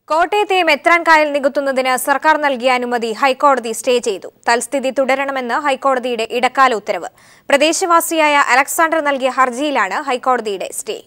കോട്ടയത്തെ മെത്രാൻ കായൽ നികത്തുന്നതിന് സർക്കാർ നൽകിയ അനുമതി ഹൈക്കോടതി സ്റ്റേ ചെയ്തു തൽസ്ഥിതി തുടരണമെന്ന് ഹൈക്കോടതിയുടെ ഇടക്കാല ഉത്തരവ് പ്രദേശവാസിയായ അലക്സാണ്ടർ നൽകിയ ഹർജിയിലാണ് ഹൈക്കോടതിയുടെ സ്റ്റേ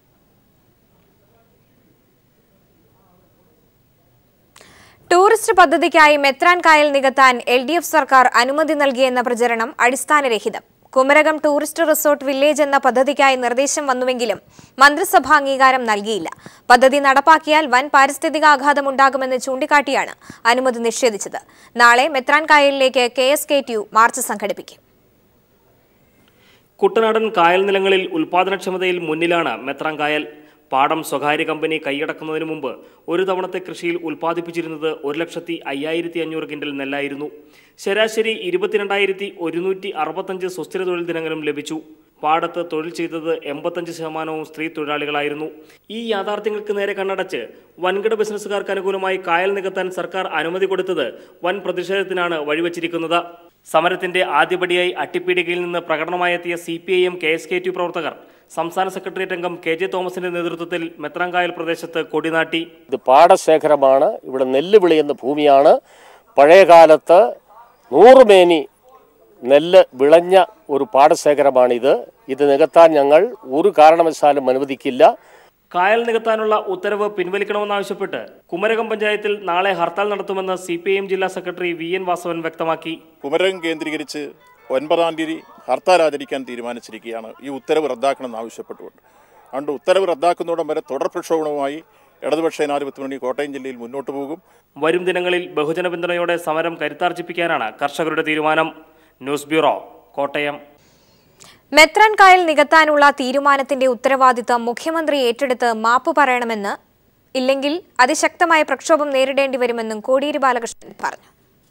ടൂറിസ്റ്റ് പദ്ധതിക്കായി മെത്രാൻ കായൽ നികത്താൻ എൽ ഡി എഫ് സർക്കാർ അനുമതി നൽകിയെന്ന പ്രചരണം അടിസ്ഥാനരഹിതം കുമരകം ടൂറിസ്റ്റ് റിസോർട്ട് വില്ലേജ് എന്ന പദ്ധതിക്കായി നിർദ്ദേശം വന്നുവെങ്കിലും മന്ത്രിസഭ അംഗീകാരം നൽകിയില്ല പദ്ധതി നടപ്പാക്കിയാൽ വൻ പാരിസ്ഥിതികാഘാതമുണ്ടാകുമെന്ന് ചൂണ്ടിക്കാട്ടിയാണ് അനുമതി നിഷേധിച്ചത് നാളെ മെത്രാൻ കായലിലേക്ക് K S K T U march സംഘടിപ്പിക്കും കുട്ടനാടൻ കായൽ നിലങ്ങളിൽ ഉൽപാദനക്ഷമതയിൽ മുന്നിലാണ് മെത്രാങ്കായൽ പാടം സ്വകാര്യ കമ്പനി കൈയടക്കുന്നതിന് മുമ്പ് ഒരു തവണത്തെ കൃഷിയിൽ ഉൽപ്പാദിപ്പിച്ചിരുന്നത് ഒരു ലക്ഷത്തി അയ്യായിരത്തി അഞ്ഞൂറ് കിൻഡൽ നെല്ലായിരുന്നു ശരാശരി ഇരുപത്തിരണ്ടായിരത്തി ഒരുന്നൂറ്റി അറുപത്തഞ്ച് സുസ്ഥിര തൊഴിൽ ദിനങ്ങളും ലഭിച്ചു പാടത്ത് തൊഴിൽ ചെയ്തത് എൺപത്തഞ്ച് ശതമാനവും സ്ത്രീ തൊഴിലാളികളായിരുന്നു ഈ യാഥാർത്ഥ്യങ്ങൾക്ക് നേരെ കണ്ണടച്ച് വൻകിട ബിസിനസ്സുകാർക്ക് അനുകൂലമായി കായൽ നികത്താൻ സർക്കാർ അനുമതി കൊടുത്തത് വൻ പ്രതിഷേധത്തിനാണ് വഴിവച്ചിരിക്കുന്നത് സമരത്തിന്റെ ആദ്യപടിയായി അട്ടിപ്പീടികയിൽ നിന്ന് പ്രകടനമായെത്തിയ C P I M K S K T പ്രവർത്തകർ സംസ്ഥാന സെക്രട്ടേറിയറ്റ് അംഗം കെ ജെ തോമസിന്റെ നേതൃത്വത്തിൽ മെത്രാങ്കായൽ പ്രദേശത്ത് കൊടിനാട്ടി ഇത് പാടശേഖരമാണ് ഇവിടെ നെല്ല് വിളയുന്ന ഭൂമിയാണ് പഴയ കാലത്ത് നൂറുമേനി നെല്ല് വിളഞ്ഞ ഒരു പാടശേഖരമാണിത് ഇത് നികത്താൻ ഞങ്ങൾ ഒരു കാരണവശാലും അനുവദിക്കില്ല കായൽ നികത്താനുള്ള ഉത്തരവ് പിൻവലിക്കണമെന്നാവശ്യപ്പെട്ട് കുമരകം പഞ്ചായത്തിൽ നാളെ ഹർത്താൽ നടത്തുമെന്ന് സി പി ഐ എം ജില്ലാ സെക്രട്ടറി വി എൻ വാസവൻ വ്യക്തമാക്കി കുമരകം കേന്ദ്രീകരിച്ച് ഒൻപതാം തീയതി ഹർത്താൽ ആചരിക്കാൻ തീരുമാനിച്ചിരിക്കുകയാണ് ഈ ഉത്തരവ് റദ്ദാക്കണമെന്ന് ആവശ്യപ്പെട്ടുകൊണ്ട് അതുകൊണ്ട് ഉത്തരവ് റദ്ദാക്കുന്നതോടം വരെ തുടർ പ്രക്ഷോഭവുമായി ഇടതുപക്ഷ ജനാധിപത്യ മുന്നണി കോട്ടയം ജില്ലയിൽ മുന്നോട്ട് പോകും വരും ദിനങ്ങളിൽ ബഹുജന പിന്തുണയോടെ സമരം കരുത്താർജിപ്പിക്കാനാണ് കർഷകരുടെ തീരുമാനം ന്യൂസ് ബ്യൂറോ കോട്ടയം മെത്രാൻ കായൽ നികത്താനുള്ള തീരുമാനത്തിന്റെ ഉത്തരവാദിത്തം മുഖ്യമന്ത്രി ഏറ്റെടുത്ത് മാപ്പ് പറയണമെന്ന് ഇല്ലെങ്കിൽ അതിശക്തമായ പ്രക്ഷോഭം നേരിടേണ്ടി വരുമെന്നും കോടിയേരി ബാലകൃഷ്ണൻ പറഞ്ഞു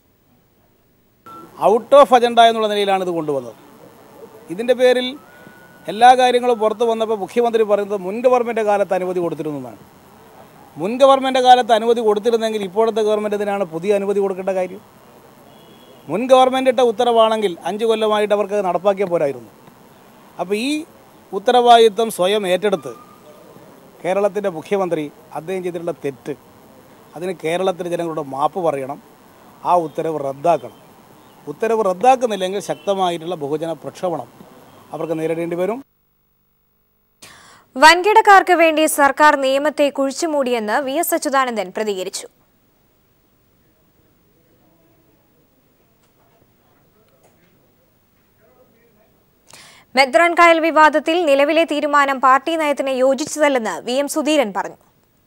ഔട്ട് ഓഫ് അജണ്ട എന്നുള്ള നിലയിലാണ് ഇത് കൊണ്ടുവന്നത് ഇതിൻ്റെ പേരിൽ എല്ലാ കാര്യങ്ങളും പുറത്തു വന്നപ്പോൾ മുഖ്യമന്ത്രി പറയുന്നത് മുൻ ഗവൺമെൻറ് കാലത്ത് അനുമതി കൊടുത്തിരുന്നതാണ് മുൻ ഗവൺമെൻറ് കാലത്ത് അനുമതി കൊടുത്തിരുന്നെങ്കിൽ ഇപ്പോഴത്തെ ഗവൺമെൻറ് ഇതിനാണ് പുതിയ അനുമതി കൊടുക്കേണ്ട കാര്യം മുൻ ഗവൺമെൻറ് ഇട്ട ഉത്തരവാണെങ്കിൽ അഞ്ച് കൊല്ലമായിട്ട് അവർക്ക് അത് നടപ്പാക്കിയ പോരായിരുന്നു അപ്പോൾ ഈ ഉത്തരവാദിത്വം സ്വയം ഏറ്റെടുത്ത് കേരളത്തിൻ്റെ മുഖ്യമന്ത്രി അദ്ദേഹം ചെയ്തിട്ടുള്ള തെറ്റ് അതിന് കേരളത്തിലെ ജനങ്ങളുടെ മാപ്പ് പറയണം ആ ഉത്തരവ് റദ്ദാക്കണം ഉത്തരവ് റദ്ദാക്കുന്നില്ലെങ്കിൽ ശക്തമായിട്ടുള്ള ബഹുജന പ്രക്ഷോഭണം അവർക്ക് നേരിടേണ്ടി വരും വൻകിടക്കാർക്ക് വേണ്ടി സർക്കാർ നിയമത്തെ കുഴിച്ചുമൂടിയെന്ന് വി എസ് അച്യുതാനന്ദൻ പ്രതികരിച്ചു മെത്രാൻ കായൽ വിവാദത്തിൽ നിലവിലെ തീരുമാനം പാർട്ടി നയത്തിന് യോജിച്ചതല്ലെന്ന് വി എം സുധീരൻ പറഞ്ഞു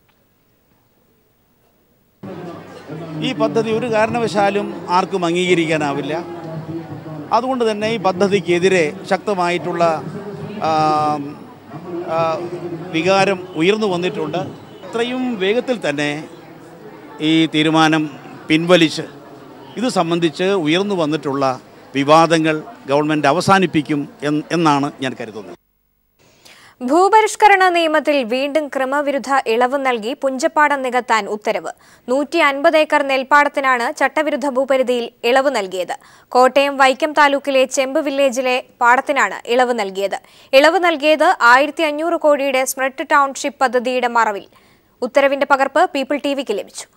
ഈ പദ്ധതി ഒരു കാരണവശാലും ആർക്കും അംഗീകരിക്കാനാവില്ല അതുകൊണ്ട് തന്നെ ഈ പദ്ധതിക്കെതിരെ ശക്തമായിട്ടുള്ള ആ, ആ, വികാരം ഉയർന്നു വന്നിട്ടുണ്ട് ഇത്രയും വേഗത്തിൽ തന്നെ ഈ തീരുമാനം പിൻവലിച്ച് ഇത് സംബന്ധിച്ച് ഉയർന്നു വന്നിട്ടുള്ള വിവാദങ്ങൾ ഗവൺമെൻറ് അവസാനിപ്പിക്കും എന്ന് എന്നാണ് ഞാൻ കരുതുന്നത് ഭൂപരിഷ്കരണ നിയമത്തിൽ വീണ്ടും ക്രമവിരുദ്ധ ഇളവ് നൽകി പുഞ്ചപ്പാടം നികത്താൻ ഉത്തരവ് നൂറ്റി അൻപത് ഏക്കർ നെൽപ്പാടത്തിനാണ് ചട്ടവിരുദ്ധ ഭൂപരിധിയിൽ ഇളവ് നൽകിയത് കോട്ടയം വൈക്കം താലൂക്കിലെ ചെമ്പ് വില്ലേജിലെ പാടത്തിനാണ് ഇളവ് നൽകിയത് ഇളവ് നൽകിയത് ആയിരത്തി അഞ്ഞൂറ് കോടിയുടെ സ്മ്രെഡ് ടൗൺഷിപ്പ് പദ്ധതിയുടെ മറവിൽ ഉത്തരവിന്റെ പകർപ്പ് പീപ്പിൾ ടിവിക്ക് ലഭിച്ചു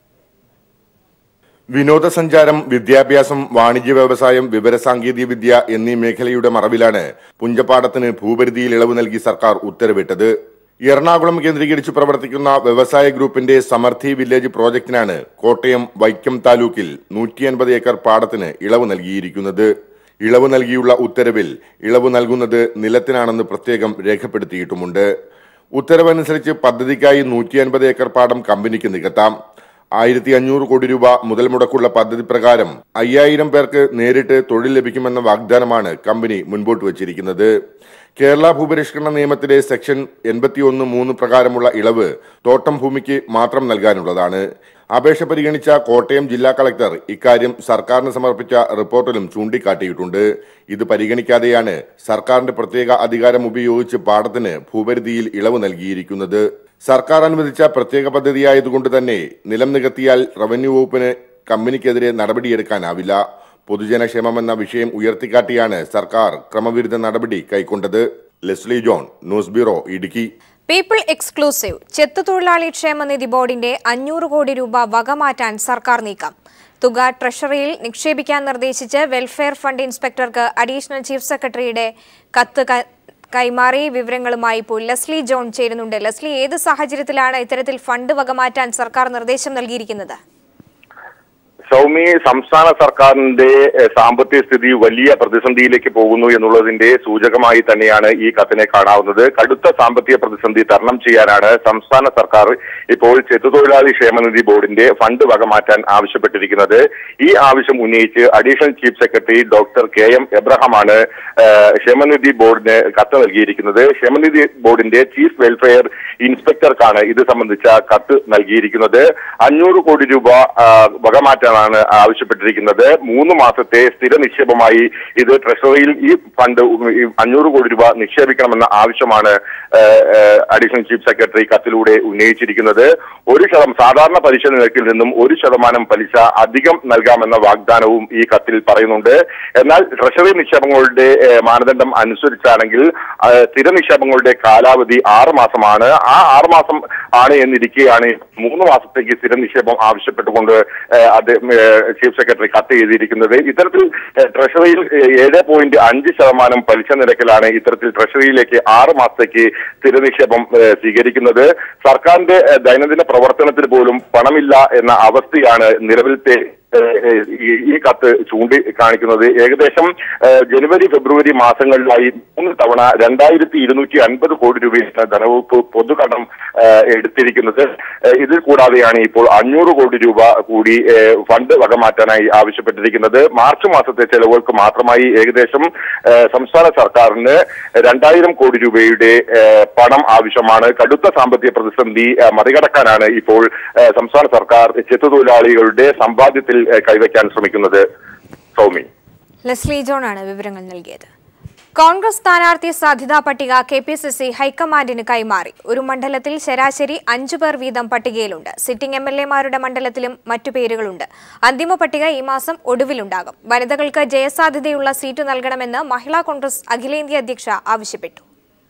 വിനോദസഞ്ചാരം വിദ്യാഭ്യാസം വാണിജ്യ വ്യവസായം വിവരസാങ്കേതിക വിദ്യ എന്നീ മേഖലയുടെ മറവിലാണ് പുഞ്ചപ്പാടത്തിന് ഭൂപരിധിയിൽ ഇളവ് നൽകി സർക്കാർ ഉത്തരവിട്ടത് എറണാകുളം കേന്ദ്രീകരിച്ച് പ്രവർത്തിക്കുന്ന വ്യവസായ ഗ്രൂപ്പിന്റെ സമർത്ഥി വില്ലേജ് പ്രോജക്ടിനാണ് കോട്ടയം വൈക്കം താലൂക്കിൽ നൂറ്റി അൻപത് ഏക്കർ പാടത്തിന് ഇളവ് നൽകിയിരിക്കുന്നത് ഇളവ് നൽകിയുള്ള ഉത്തരവിൽ ഇളവ് നൽകുന്നത് നിലത്തിനാണെന്ന് പ്രത്യേകം രേഖപ്പെടുത്തിയിട്ടുമുണ്ട് ഉത്തരവനുസരിച്ച് പദ്ധതിക്കായി നൂറ്റി അൻപത് ഏക്കർ പാടം കമ്പനിക്ക് നികത്താം ആയിരത്തി അഞ്ഞൂറ് കോടി രൂപ മുതൽ മുടക്കുള്ള പദ്ധതി പ്രകാരം അയ്യായിരം പേർക്ക് നേരിട്ട് തൊഴിൽ ലഭിക്കുമെന്ന വാഗ്ദാനമാണ് കമ്പനി മുൻപോട്ട് വച്ചിരിക്കുന്നത് കേരള ഭൂപരിഷ്കരണ നിയമത്തിലെ സെക്ഷൻ എൺപത്തിയൊന്ന് മൂന്ന് പ്രകാരമുള്ള ഇളവ് തോട്ടം ഭൂമിക്ക് മാത്രം നൽകാനുള്ളതാണ് അപേക്ഷ പരിഗണിച്ച കോട്ടയം ജില്ലാ കളക്ടർ ഇക്കാര്യം സർക്കാരിന് സമർപ്പിച്ച റിപ്പോർട്ടിലും ചൂണ്ടിക്കാട്ടിയിട്ടുണ്ട് ഇത് പരിഗണിക്കാതെയാണ് സർക്കാരിന്റെ പ്രത്യേക അധികാരം ഉപയോഗിച്ച് പാടത്തിന് ഭൂപരിധിയിൽ ഇളവ് നൽകിയിരിക്കുന്നത് സർക്കാർ അനുവദിച്ച പ്രത്യേക പദ്ധതിയായതുകൊണ്ട് തന്നെ നിലം നികത്തിയാൽ റവന്യൂ വകുപ്പിന് കമ്പനിക്കെതിരെ നടപടിയെടുക്കാനാവില്ല പൊതുജനക്ഷേമമെന്ന വിഷയം ഉയർത്തിക്കാട്ടിയാണ് സർക്കാർ ക്രമവിരുദ്ധ നടപടി കൈക്കൊണ്ടത് Leslie John news bureau Idukki people exclusive ചെത്തുതൊഴിലാളി ക്ഷേമനിധി ബോർഡിന്റെ അഞ്ഞൂറ് കോടി രൂപ വകമാറ്റാൻ സർക്കാർ നീക്കം തുക ട്രഷറിയിൽ നിക്ഷേപിക്കാൻ നിർദ്ദേശിച്ച് വെൽഫെയർ ഫണ്ട് ഇൻസ്പെക്ടർക്ക് അഡീഷണൽ ചീഫ് സെക്രട്ടറിയുടെ കത്ത് ക- കൈമാറി വിവരങ്ങളുമായി ഇപ്പോൾ ലെസ്ലി ജോൺ ചേരുന്നുണ്ട് ലെസ്ലി ഏത് സാഹചര്യത്തിലാണ് ഇത്തരത്തിൽ ഫണ്ട് വകമാറ്റാൻ സർക്കാർ നിർദ്ദേശം നൽകിയിരിക്കുന്നത് സൗമി സംസ്ഥാന സർക്കാരിന്റെ എഹ്, സാമ്പത്തിക സ്ഥിതി വലിയ പ്രതിസന്ധിയിലേക്ക് പോകുന്നു എന്നുള്ളതിന്റെ സൂചകമായി തന്നെയാണ് ഈ കത്തിനെ കാണാവുന്നത് കടുത്ത സാമ്പത്തിക പ്രതിസന്ധി തരണം ചെയ്യാനാണ് സംസ്ഥാന സർക്കാർ ഇപ്പോൾ ചെത്തുതൊഴിലാളി ക്ഷേമനിധി ബോർഡിന്റെ ഫണ്ട് വകമാറ്റാൻ ആവശ്യപ്പെട്ടിരിക്കുന്നത് ഈ ആവശ്യം ഉന്നയിച്ച് additional chief secretary doctor K M എബ്രഹാമാണ് ഏഹ്, ക്ഷേമനിധി ബോർഡിന് കത്ത് നൽകിയിരിക്കുന്നത് ക്ഷേമനിധി ബോർഡിന്റെ ചീഫ് വെൽഫെയർ ഇൻസ്പെക്ടർക്കാണ് ഇത് സംബന്ധിച്ച കത്ത് നൽകിയിരിക്കുന്നത് അഞ്ഞൂറ് കോടി രൂപ ആ, വകമാറ്റാനാണ് ആവശ്യപ്പെട്ടിരിക്കുന്നത് മൂന്ന് മാസത്തെ സ്ഥിര നിക്ഷേപമായി ഇത് ട്രഷറിയിൽ ഈ ഫണ്ട് ഈ അഞ്ഞൂറ് കോടി രൂപ നിക്ഷേപിക്കണമെന്ന ആവശ്യമാണ് അഡീഷണൽ ചീഫ് സെക്രട്ടറി കത്തിലൂടെ ഉന്നയിച്ചിരിക്കുന്നത് ഒരു ശതം സാധാരണ പലിശ നിരക്കിൽ നിന്നും ഒരു ശതമാനം പലിശ അധികം നൽകാമെന്ന വാഗ്ദാനവും ഈ കത്തിൽ പറയുന്നുണ്ട് എന്നാൽ ട്രഷറി നിക്ഷേപങ്ങളുടെ ഏഹ്, മാനദണ്ഡം അനുസരിച്ചാണെങ്കിൽ ആ, സ്ഥിര നിക്ഷേപങ്ങളുടെ കാലാവധി ആറ് മാസമാണ് ആ ആറ് മാസം ആണ് എന്നിരിക്കെയാണ് മൂന്ന് മാസത്തേക്ക് സ്ഥിര നിക്ഷേപം ആവശ്യപ്പെട്ടുകൊണ്ട് ഏഹ്, അദ്ദേഹം ഏഹ്, ചീഫ് സെക്രട്ടറി കത്ത് എഴുതിയിരിക്കുന്നത് ഇത്തരത്തിൽ ഏഹ്, ട്രഷറിയിൽ ഏഹ്, ഏഴ് പോയിന്റ് അഞ്ച് ശതമാനം പലിശ നിരക്കിലാണ് ഇത്തരത്തിൽ ട്രഷറിയിലേക്ക് ആറ് മാസത്തേക്ക് സ്ഥിര നിക്ഷേപം ഏഹ്, സ്വീകരിക്കുന്നത് സർക്കാരിന്റെ ഏഹ്, ദൈനംദിന പ്രവർത്തനത്തിന് പോലും പണമില്ല എന്ന അവസ്ഥയാണ് നിലവിലത്തെ ഏഹ്, ഈ- ഈ കത്ത് ചൂണ്ടി കാണിക്കുന്നത് ഏകദേശം ഏഹ്, ജനുവരി ഫെബ്രുവരി മാസങ്ങളിലായി മൂന്ന് തവണ രണ്ടായിരത്തി ഇരുന്നൂറ്റി അൻപത് കോടി രൂപയാണ് ധനവകുപ്പ് പൊതുകടം ഏഹ്, എടുത്തിരിക്കുന്നത് ഏഹ്, ഇതിൽ കൂടാതെയാണ് ഇപ്പോൾ അഞ്ഞൂറ് കോടി രൂപ കൂടി ഏഹ്, ഫണ്ട് വകമാറ്റാനായി ആവശ്യപ്പെട്ടിരിക്കുന്നത് മാർച്ച് മാസത്തെ ചെലവുകൾക്ക് മാത്രമായി ഏകദേശം ഏഹ്, സംസ്ഥാന സർക്കാരിന് രണ്ടായിരം കോടി രൂപയുടെ ഏഹ്, പണം ആവശ്യമാണ് കടുത്ത സാമ്പത്തിക പ്രതിസന്ധി ഏഹ്, മറികടക്കാനാണ് ഇപ്പോൾ ഏഹ്, സംസ്ഥാന സർക്കാർ ചെത്തുതൊഴിലാളികളുടെ സമ്പാദ്യത്തിൽ ഏഹ്, കൈവയ്ക്കാൻ ശ്രമിക്കുന്നത് സൗമി ലെസ്ലി ജോണാണ് വിവരങ്ങൾ നൽകിയത് കോൺഗ്രസ് സ്ഥാനാർത്ഥി സാധ്യതാ പട്ടിക കെ പി സി സി ഹൈക്കമാൻഡിന് കൈമാറി ഒരു മണ്ഡലത്തിൽ ശരാശരി അഞ്ചു പേർ വീതം പട്ടികയിലുണ്ട് സിറ്റിംഗ് എം എൽ എമാരുടെ മണ്ഡലത്തിലും മറ്റു പേരുകളുണ്ട് അന്തിമ പട്ടിക ഈ മാസം ഒടുവിലുണ്ടാകും വനിതകൾക്ക് ജയസാധ്യതയുള്ള സീറ്റ് നൽകണമെന്ന് മഹിളാ കോൺഗ്രസ് അഖിലേന്ത്യാ അധ്യക്ഷ ആവശ്യപ്പെട്ടു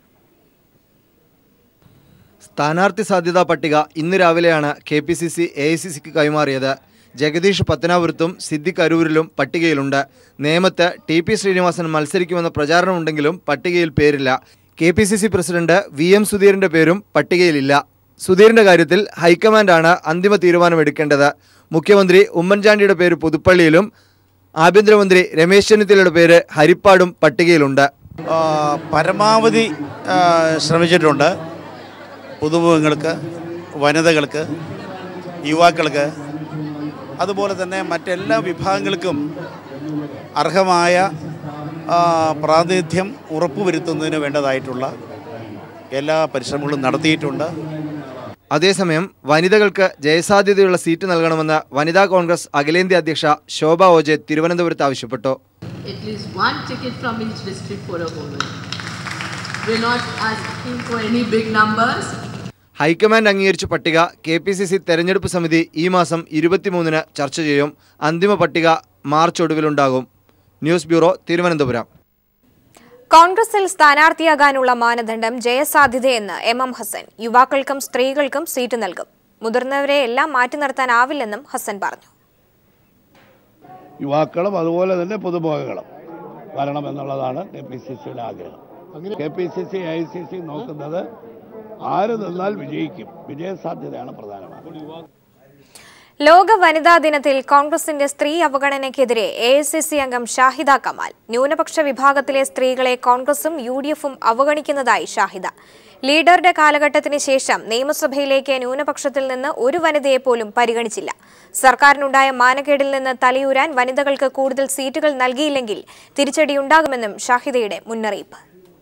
സ്ഥാനാർത്ഥി സാധ്യതാ പട്ടിക ഇന്ന് രാവിലെയാണ് K P C C A I C സിക്ക് കൈമാറിയത് ജഗദീഷ് പത്തനാപുരത്തും സിദ്ദിഖ് അരൂരിലും പട്ടികയിലുണ്ട് നേമത്ത് ടി പി ശ്രീനിവാസൻ മത്സരിക്കുമെന്ന പ്രചാരണമുണ്ടെങ്കിലും പട്ടികയിൽ പേരില്ല K P C C president V M സുധീറിന്റെ പേരും പട്ടികയിലില്ല സുധീറിന്റെ കാര്യത്തിൽ ഹൈക്കമാൻഡാണ് അന്തിമ തീരുമാനമെടുക്കേണ്ടത് മുഖ്യമന്ത്രി ഉമ്മൻചാണ്ടിയുടെ പേര് പുതുപ്പള്ളിയിലും ആഭ്യന്തരമന്ത്രി രമേശ് ചെന്നിത്തലയുടെ പേര് ഹരിപ്പാടും പട്ടികയിലുണ്ട് ആ, പരമാവധി ആ, ശ്രമിച്ചിട്ടുണ്ട് പുതുമുഖങ്ങൾക്ക് വനിതകൾക്ക് യുവാക്കൾക്ക് അതുപോലെ തന്നെ മറ്റെല്ലാ വിഭാഗങ്ങൾക്കും അർഹമായ ആ, പ്രാതിനിധ്യം ഉറപ്പുവരുത്തുന്നതിന് വേണ്ടതായിട്ടുള്ള എല്ലാ പരിശ്രമങ്ങളും നടത്തിയിട്ടുണ്ട് അതേസമയം വനിതകൾക്ക് ജയസാധ്യതയുള്ള സീറ്റ് നൽകണമെന്ന് വനിതാ കോൺഗ്രസ് അഖിലേന്ത്യാ അധ്യക്ഷ ശോഭ ഓജെ തിരുവനന്തപുരത്ത് ആവശ്യപ്പെട്ടു at least one ticket from each district for a woman. We're not asking for any big numbers. High command അംഗീകരിച്ച പട്ടിക കെ പി സി സി തെരഞ്ഞെടുപ്പ് സമിതി ഈ മാസം ഇരുപത്തിമൂന്നിന് ചർച്ച ചെയ്യും അന്തിമ പട്ടിക മാർച്ച് ഒടുവിലുണ്ടാകും ന്യൂസ് ബ്യൂറോ തിരുവനന്തപുരം കോൺഗ്രസിൽ സ്ഥാനാർത്ഥിയാകാനുള്ള മാനദണ്ഡം ജയസാധ്യതയെന്ന് എം എം ഹസൻ യുവാക്കൾക്കും സ്ത്രീകൾക്കും സീറ്റ് നൽകും മുതിർന്നവരെ എല്ലാം മാറ്റി നിർത്താനാവില്ലെന്നും ഹസൻ പറഞ്ഞു യുവാക്കളും അതുപോലെ തന്നെ പുതുമുഖങ്ങളും വരണം എന്നുള്ളതാണ് കെ പി സി സിയുടെ ആഗ്രഹം K P C C I C C നോക്കുന്നത് ആര് നിന്നാൽ വിജയിക്കും വിജയസാധ്യതയാണ് പ്രധാനമായും ലോക വനിതാ ദിനത്തിൽ കോൺഗ്രസിന്റെ സ്ത്രീ അവഗണനയ്ക്കെതിരെ എ ഐ സി സി അംഗം ഷാഹിദ കമാൽ ന്യൂനപക്ഷ വിഭാഗത്തിലെ സ്ത്രീകളെ കോൺഗ്രസും യു ഡി എഫും അവഗണിക്കുന്നതായി ഷാഹിദ ലീഡറുടെ കാലഘട്ടത്തിന് ശേഷം നിയമസഭയിലേക്ക് ന്യൂനപക്ഷത്തിൽ നിന്ന് ഒരു വനിതയെ പോലും പരിഗണിച്ചില്ല സർക്കാരിനുണ്ടായ മാനക്കേടിൽ നിന്ന് തലയൂരാൻ വനിതകൾക്ക് കൂടുതൽ സീറ്റുകൾ നൽകിയില്ലെങ്കിൽ തിരിച്ചടിയുണ്ടാകുമെന്നും ഷാഹിദയുടെ മുന്നറിയിപ്പ്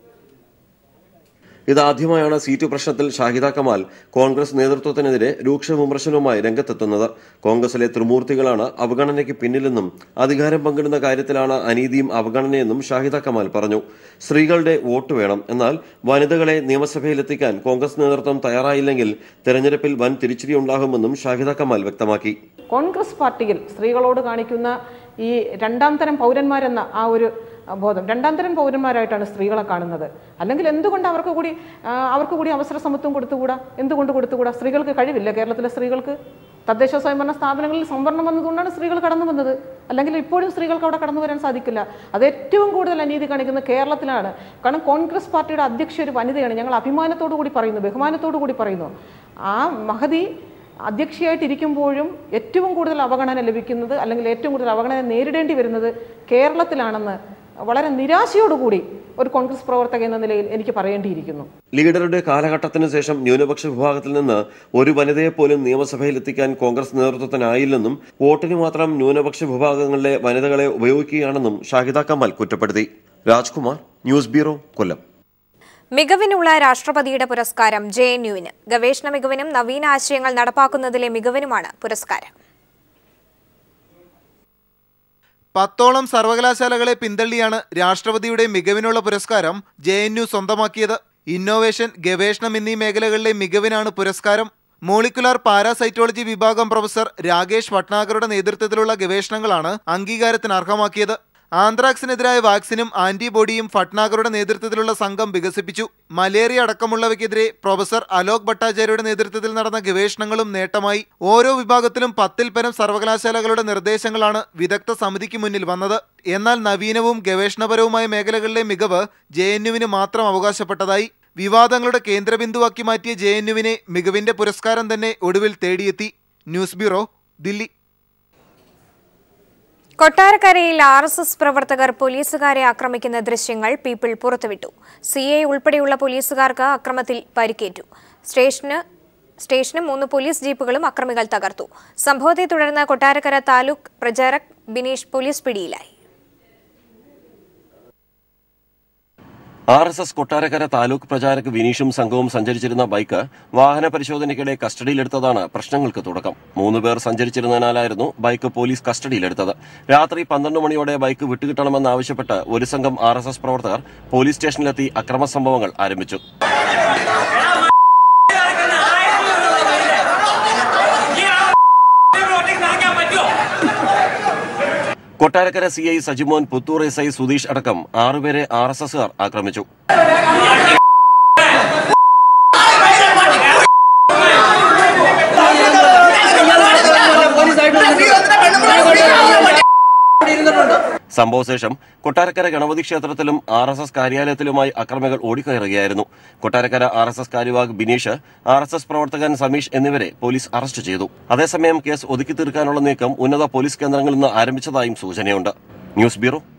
ഇതാദ്യമായാണ് സീറ്റ് പ്രശ്നത്തിൽ ഷാഹിദ കമാൽ കോൺഗ്രസ് നേതൃത്വത്തിനെതിരെ രൂക്ഷ വിമർശനവുമായി രംഗത്തെത്തുന്നത് കോൺഗ്രസിലെ ത്രിമൂർത്തികളാണ് അവഗണനയ്ക്ക് പിന്നിലെന്നും അധികാരം പങ്കിടുന്ന കാര്യത്തിലാണ് അനീതിയും അവഗണനയെന്നും ഷാഹിദ കമാൽ പറഞ്ഞു സ്ത്രീകളുടെ വോട്ട് വേണം എന്നാൽ വനിതകളെ നിയമസഭയിലെത്തിക്കാൻ കോൺഗ്രസ് നേതൃത്വം തയ്യാറായില്ലെങ്കിൽ തെരഞ്ഞെടുപ്പിൽ വൻ തിരിച്ചടി ഉണ്ടാകുമെന്നും ഷാഹിദ കമാൽ വ്യക്തമാക്കി കോൺഗ്രസ് പാർട്ടിയിൽ സ്ത്രീകളോട് കാണിക്കുന്ന ഈ രണ്ടാം തരം പൗരന്മാരെന്ന ആ ഒരു ബോധം രണ്ടാം തരം പൗരന്മാരായിട്ടാണ് സ്ത്രീകളെ കാണുന്നത് അല്ലെങ്കിൽ എന്തുകൊണ്ട് അവർക്ക് കൂടി ആ, അവർക്ക് കൂടി അവസര സമത്വം കൊടുത്തുകൂടാ എന്തുകൊണ്ട് കൊടുത്തുകൂടാ സ്ത്രീകൾക്ക് കഴിവില്ല കേരളത്തിലെ സ്ത്രീകൾക്ക് തദ്ദേശ സ്വയംഭരണ സ്ഥാപനങ്ങളിൽ സംവരണം വന്നതുകൊണ്ടാണ് സ്ത്രീകൾ കടന്നു വന്നത് അല്ലെങ്കിൽ ഇപ്പോഴും സ്ത്രീകൾക്ക് അവിടെ കടന്നു വരാൻ സാധിക്കില്ല അത് ഏറ്റവും കൂടുതൽ അനീതി കാണിക്കുന്നത് കേരളത്തിലാണ് കാരണം കോൺഗ്രസ് പാർട്ടിയുടെ അധ്യക്ഷ ഒരു വനിതയാണ് ഞങ്ങൾ അഭിമാനത്തോടു കൂടി പറയുന്നു ബഹുമാനത്തോടു കൂടി പറയുന്നു ആ മഹതി അധ്യക്ഷയായിട്ടിരിക്കുമ്പോഴും ഏറ്റവും കൂടുതൽ അവഗണന ലഭിക്കുന്നത് അല്ലെങ്കിൽ ഏറ്റവും കൂടുതൽ അവഗണന നേരിടേണ്ടി വരുന്നത് കേരളത്തിലാണെന്ന് വളരെ നിരാശയോടുകൂടി ഒരു കോൺഗ്രസ് പ്രവർത്തക എന്ന നിലയിൽ എനിക്ക് പറയേണ്ടിയിരിക്കുന്നു ലീഡറുടെ കാലഘട്ടത്തിന് ശേഷം ന്യൂനപക്ഷ വിഭാഗത്തിൽ നിന്ന് ഒരു വനിതയെ പോലും നിയമസഭയിൽ എത്തിക്കാൻ കോൺഗ്രസ് നേതൃത്വത്തിനായില്ലെന്നും വോട്ടിന് മാത്രം ന്യൂനപക്ഷ വിഭാഗങ്ങളിലെ വനിതകളെ ഉപയോഗിക്കുകയാണെന്നും ഷാഹിദ കമാൽ കുറ്റപ്പെടുത്തി രാജ്കുമാർ ന്യൂസ് ബ്യൂറോ കൊല്ലം മികവിനുള്ള രാഷ്ട്രപതിയുടെ പുരസ്കാരം ജെ എൻ യുവിന് ഗവേഷണ മികവിനും നവീന ആശയങ്ങൾ നടപ്പാക്കുന്നതിലെ മികവിനുമാണ് പുരസ്കാരം പത്തോളം സർവകലാശാലകളെ പിന്തള്ളിയാണ് രാഷ്ട്രപതിയുടെ മികവിനുള്ള പുരസ്കാരം ജെ എൻ യു സ്വന്തമാക്കിയത് ഇന്നോവേഷൻ ഗവേഷണം എന്നീ മേഖലകളിലെ മികവിനാണ് പുരസ്കാരം മോളിക്കുലാർ പാരാസൈറ്റോളജി വിഭാഗം പ്രൊഫസർ രാകേഷ് ഭട്നാഗറുടെ നേതൃത്വത്തിലുള്ള ഗവേഷണങ്ങളാണ് അംഗീകാരത്തിന് അർഹമാക്കിയത് ആന്ത്രാക്സിനെതിരായ വാക്സിനും ആന്റിബോഡിയും ഭട്നാഗറുടെ നേതൃത്വത്തിലുള്ള സംഘം വികസിപ്പിച്ചു മലേറിയ അടക്കമുള്ളവയ്ക്കെതിരെ പ്രൊഫസർ അലോക് ഭട്ടാചാര്യയുടെ നേതൃത്വത്തിൽ നടന്ന ഗവേഷണങ്ങളും നേട്ടമായി ഓരോ വിഭാഗത്തിലും പത്തിൽ പരം സർവകലാശാലകളുടെ നിർദ്ദേശങ്ങളാണ് വിദഗ്ധ സമിതിക്ക് മുന്നിൽ വന്നത് എന്നാൽ നവീനവും ഗവേഷണപരവുമായ മേഖലകളിലെ മികവ് ജെ എൻ യുവിന് മാത്രം അവകാശപ്പെട്ടതായി വിവാദങ്ങളുടെ കേന്ദ്രബിന്ദുവാക്കി മാറ്റിയ ജെ എൻ യുവിനെ മികവിന്റെ പുരസ്കാരം തന്നെ ഒടുവിൽ തേടിയെത്തി ന്യൂസ് ബ്യൂറോ ദില്ലി കൊട്ടാരക്കരയിൽ ആർ എസ് എസ് പ്രവർത്തകർ പോലീസുകാരെ ആക്രമിക്കുന്ന ദൃശ്യങ്ങൾ പീപ്പിൾ പുറത്തുവിട്ടു സി ഐ ഉൾപ്പെടെയുള്ള പോലീസുകാർക്ക് അക്രമത്തിൽ പരിക്കേറ്റു സ്റ്റേഷന് സ്റ്റേഷനും മൂന്ന് പോലീസ് ജീപ്പുകളും അക്രമികൾ തകർത്തു സംഭവത്തെ തുടർന്ന് കൊട്ടാരക്കര താലൂക്ക് പ്രചാരക് ബിനീഷ് പോലീസ് പിടിയിലായി R S S Kottarakkara taluk pracharak വിനീഷും സംഘവും സഞ്ചരിച്ചിരുന്ന ബൈക്ക് വാഹന പരിശോധനയ്ക്കിടെ കസ്റ്റഡിയിലെടുത്തതാണ് പ്രശ്നങ്ങൾക്ക് തുടക്കം മൂന്ന് പേർ സഞ്ചരിച്ചിരുന്നതിനാലായിരുന്നു ബൈക്ക് പോലീസ് കസ്റ്റഡിയിലെടുത്തത് രാത്രി പന്ത്രണ്ട് മണിയോടെ ബൈക്ക് വിട്ടുകിട്ടണമെന്നാവശ്യപ്പെട്ട് ഒരു സംഘം ആർ എസ് എസ് പ്രവർത്തകർ പോലീസ് സ്റ്റേഷനിലെത്തി അക്രമ സംഭവങ്ങൾ ആരംഭിച്ചു Kottarakkara C I Sajimon Puthur S I Sudheesh അടക്കം ആറുപേരെ ആർ എസ് എസുകാർ ആക്രമിച്ചു സംഭവശേഷം കൊട്ടാരക്കര ഗണപതി ക്ഷേത്രത്തിലും ആർ എസ് എസ് കാര്യാലയത്തിലുമായി അക്രമികൾ ഓടിക്കയറുകയായിരുന്നു Kottarakkara R S S karyavah Bineesh R S S പ്രവർത്തകൻ സമീഷ് എന്നിവരെ പോലീസ് അറസ്റ്റ് ചെയ്തു അതേസമയം കേസ് ഒതുക്കി തീർക്കാനുള്ള നീക്കം ഉന്നത പോലീസ് കേന്ദ്രങ്ങളിൽ നിന്ന് ആരംഭിച്ചതായും സൂചനയുണ്ട് ന്യൂസ് ബ്യൂറോ